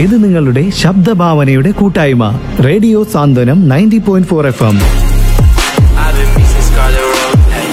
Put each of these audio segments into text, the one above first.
ഇത് നിങ്ങളുടെ ശബ്ദഭാവനയുടെ കൂട്ടായ്മ radio Santhwanam ninety point four F M I've been missing Scarlet Road. Hey.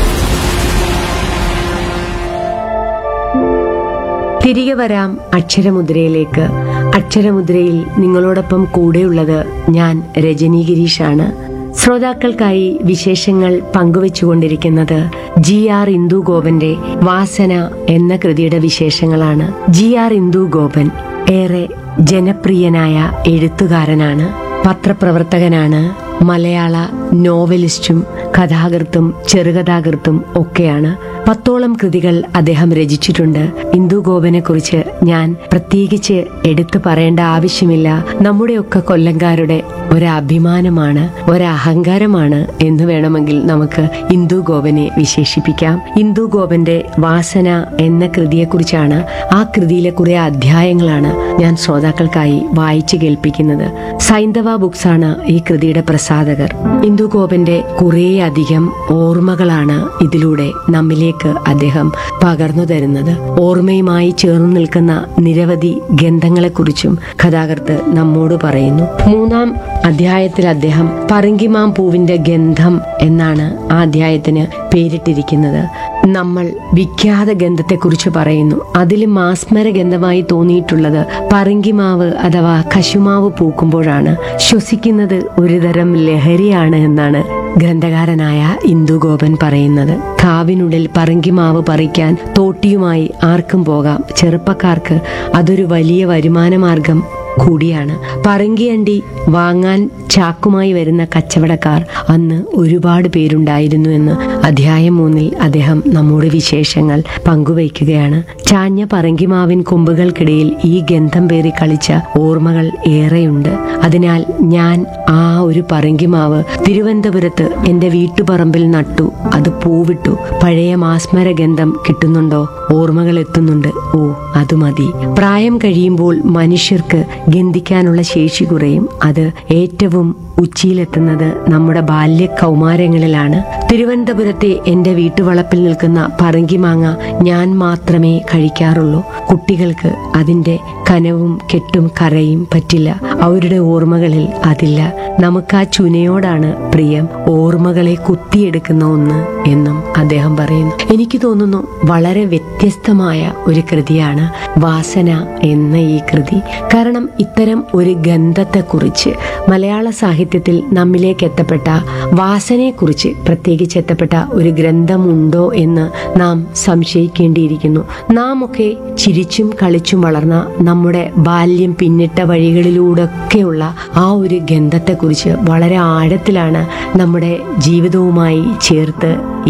തിരികെ വരാം അക്ഷരമുദ്രയിലേക്ക് അക്ഷരമുദ്രയിൽ നിങ്ങളോടൊപ്പം കൂടെയുള്ളത് ഞാൻ രജനി ഗിരീഷാണ് ശ്രോതാക്കൾക്കായി വിശേഷങ്ങൾ പങ്കുവച്ചുകൊണ്ടിരിക്കുന്നത് ജി ആർ ഇന്ദു ഗോപന്റെ വാസന എന്ന കൃതിയുടെ വിശേഷങ്ങളാണ് ജി ആർ ഇന്ദു ഗോപൻ ഏറെ ജനപ്രിയനായ എഴുത്തുകാരനാണ് പത്രപ്രവർത്തകനാണ് മലയാള നോവലിസ്റ്റും കഥാകൃത്തും ചെറുകഥാകൃത്തും ഒക്കെയാണ് പത്തോളം കൃതികൾ അദ്ദേഹം രചിച്ചിട്ടുണ്ട് ഇന്ദു ഗോപനെ കുറിച്ച് ഞാൻ പ്രത്യേകിച്ച് എടുത്തു പറയേണ്ട ആവശ്യമില്ല നമ്മുടെയൊക്കെ കൊല്ലങ്കാരുടെ ഒരഭിമാനമാണ് ഒരഹങ്കാരമാണ് എന്ന് വേണമെങ്കിൽ നമുക്ക് ഇന്ദു ഗോപനെ വിശേഷിപ്പിക്കാം ഇന്ദു ഗോപന്റെ വാസന എന്ന കൃതിയെക്കുറിച്ചാണ് ആ കൃതിയിലെ കുറെ അധ്യായങ്ങളാണ് ഞാൻ ശ്രോതാക്കൾക്കായി വായിച്ചു കേൾപ്പിക്കുന്നത് സൈന്ധവ ബുക്സ് ആണ് ഈ കൃതിയുടെ പ്രസാധകർ ഇന്ദു ഗോപന്റെ കുറേയധികം ഓർമ്മകളാണ് ഇതിലൂടെ നമ്മിലേക്ക് അദ്ദേഹം പകർന്നു തരുന്നത് ഓർമ്മയുമായി ചേർന്ന് നിൽക്കുന്ന നിരവധി ഗന്ധങ്ങളെക്കുറിച്ചും കഥാകൃത്ത് നമ്മോട് പറയുന്നു മൂന്നാം അധ്യായത്തിൽ അദ്ദേഹം പറങ്കിമാം പൂവിന്റെ ഗന്ധം എന്നാണ് ആ അധ്യായത്തിന് പേരിട്ടിരിക്കുന്നത് നമ്മൾ വിഖ്യാത ഗന്ധത്തെക്കുറിച്ച് പറയുന്നു അതിൽ മാസ്മര ഗന്ധമായി തോന്നിയിട്ടുള്ളത് പറങ്കിമാവ് അഥവാ കശുമാവ് പൂക്കുമ്പോഴാണ് ശ്വസിക്കുന്നത് ഒരുതരം ലഹരിയാണ് എന്നാണ് ഗ്രന്ഥകാരനായ ഇന്ദുഗോപൻ പറയുന്നത് കാവിനുള്ളിൽ പറങ്കിമാവ് പറിക്കാൻ തോട്ടിയുമായി ആർക്കും പോകാം ചെറുപ്പക്കാർക്ക് അതൊരു വലിയ വരുമാന മാർഗം കൂടിയാണ് പറങ്കിയണ്ടി വാങ്ങാൻ ചാക്കുമായി വരുന്ന കച്ചവടക്കാർ അന്ന് ഒരുപാട് പേരുണ്ടായിരുന്നു എന്ന് അധ്യായം മൂന്നിൽ അദ്ദേഹം നമ്മോട് വിശേഷങ്ങൾ പങ്കുവയ്ക്കുകയാണ് ചാഞ്ഞ പറങ്കിമാവിൻ കൊമ്പുകൾക്കിടയിൽ ഈ ഗന്ധം പേറി കളിച്ച ഓർമ്മകൾ ഏറെയുണ്ട് അതിനാൽ ഞാൻ ആ ഒരു പറങ്കിമാവ് തിരുവനന്തപുരത്ത് എന്റെ വീട്ടുപറമ്പിൽ നട്ടു അത് പൂവിട്ടു പഴയ മാസ്മര ഗന്ധം കിട്ടുന്നുണ്ടോ ഓർമ്മകൾ എത്തുന്നുണ്ട് ഓ അത് മതി പ്രായം കഴിയുമ്പോൾ മനുഷ്യർക്ക് ഗന്ധിക്കാനുള്ള ശേഷി കുറയും അത് ഏറ്റവും ഉച്ചിയിലെത്തുന്നത് നമ്മുടെ ബാല്യ കൗമാരങ്ങളിലാണ് തിരുവനന്തപുരത്തെ എന്റെ വീട്ടുവളപ്പിൽ നിൽക്കുന്ന പറങ്കിമാങ്ങ ഞാൻ മാത്രമേ കഴിക്കാറുള്ളൂ കുട്ടികൾക്ക് അതിന്റെ കനവും കെട്ടും കറയും പറ്റില്ല അവരുടെ ഓർമ്മകളിൽ അതില്ല നമുക്ക് ആ ചുനയോടാണ് പ്രിയം ഓർമ്മകളെ കുത്തിയെടുക്കുന്ന ഒന്ന് എന്നും അദ്ദേഹം പറയുന്നു എനിക്ക് തോന്നുന്നു വളരെ വ്യത്യസ്തമായ ഒരു കൃതിയാണ് വാസന എന്ന ഈ കൃതി കാരണം ഇത്തരം ഒരു ഗന്ധത്തെക്കുറിച്ച് മലയാള സാഹിത്യത്തിൽ നമ്മിലേക്ക് എത്തപ്പെട്ട വാസനയെക്കുറിച്ച് പ്രത്യേകിച്ച് എത്തപ്പെട്ട ഒരു ഗ്രന്ഥമുണ്ടോ എന്ന് നാം സംശയിക്കേണ്ടിയിരിക്കുന്നു നാം ഒക്കെ ചിരിച്ചും കളിച്ചും വളർന്ന നമ്മുടെ ബാല്യം പിന്നിട്ട വഴികളിലൂടെയൊക്കെയുള്ള ആ ഒരു ഗന്ധത്തെക്കുറിച്ച് വളരെ ആഴത്തിലാണ് നമ്മുടെ ജീവിതവുമായി ചേർത്ത്